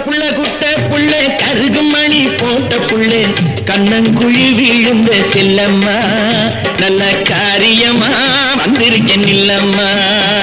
புள்ள குட்ட புள்ள கருகு மணி போட்ட புள்ள கண்ணங்குழி விழுந்த செல்லம்மா நல்ல காரியமா வந்திருக்கேன் இல்லம்மா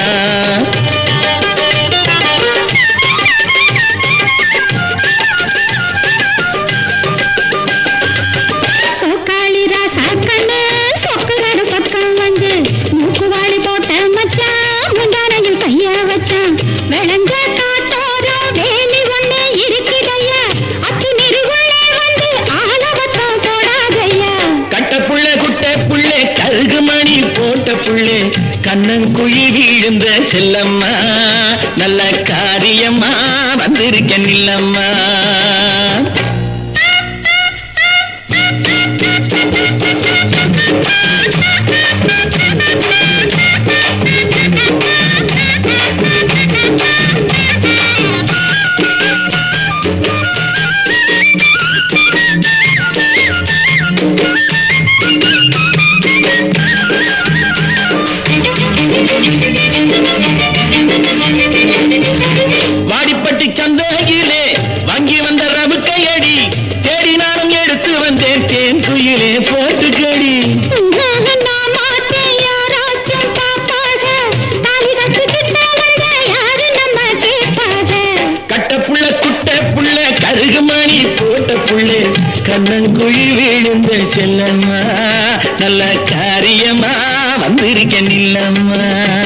சோக்காளி ராசா கண்ணு சொக்குறாரு பக்கம் வந்து மூக்குவாளி போட்ட மச்சான் முந்தானையில் கைய வச்சான் விளங்க காட்டோரம் வேலி ஒண்ணு இருக்குதையா அத்தி நெறிவுள்ளே வந்து ஆலவத்தம் போடாதையா கட்ட புள்ள குட்ட புள்ள கருகு மணி போட்ட புள்ள கண்ணங்குழி விழுந்த செல்லம்மா நல்ல காரியமா வந்திருக்கேன் இல்லம்மா வாடிப்பட்டி சந்தையிலே வாங்கி வந்த ரவுக்கையடி தேடி நானும் எடுத்து வந்தேன் தேன் குயிலே போட்டுக்கடி உன்னால நான் மாட்டேன் யாராச்சும் பாப்பாக தாலி கட்டுக்கிட்ட வந்த யாரு நம்ம கேட்பாக கட்ட புள்ள குட்ட புள்ள கருகு மணி போட்ட புள்ள கண்ணங்குழி விழுந்த செல்லம்மா நல்ல காரியமா வந்திருக்கேன் இல்லம்மா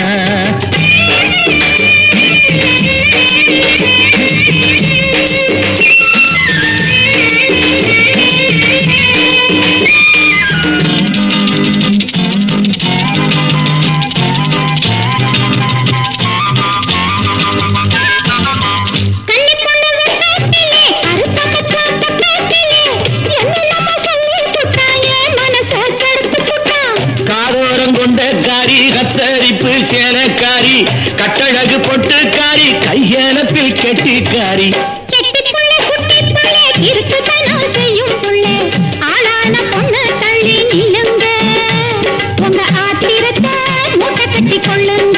கன்னி பொண்ணு வெக்கத்திலே அறுத்தமச்சான் பக்கத்திலே என்னென்னமோ சொல்லி புட்டாயே மனச கெடுத்து புட்டான் காதோரம் கொண்ட காரி கத்தரிப்பு சேலக்காரி கட்டழகு பொட்டுக்காரி கையலப்பில் கெட்டிக்காரி கெட்டி புள்ள குட்டி புள்ள இருக்குதனம் செய்யும் புள்ள ஆளான பொண்ணு தள்ளி நில்லுங்க உங்க ஆத்திரத்தை மூட்டை கட்டி கொள்ளுங்க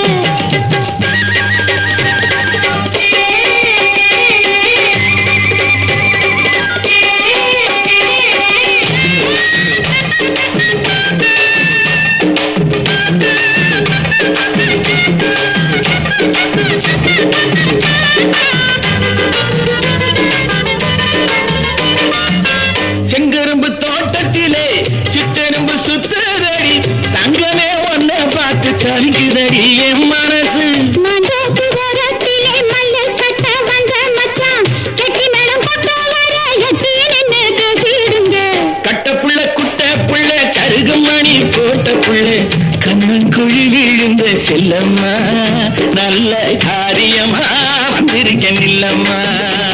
செங்கரும்பு தோட்டத்திலே சிற்றெரும்பு சுத்துதடி தங்கமே ஒன்ன பார்த்து கலிக்குதடி என் மனசு மண்டோப்பு ஓரத்திலே மல்லு கட்ட வந்த மச்சான் கெட்டி மேளம் கொட்ட வர எட்டி நின்னு பேசிடுங்க கட்ட புள்ள குட்ட புள்ள கருகு மணி போட்ட புள்ள கண்ணங்குழி விழுந்த செல்லம்மா நல்ல காரியமா வந்திருக்கேன் இல்லம்மா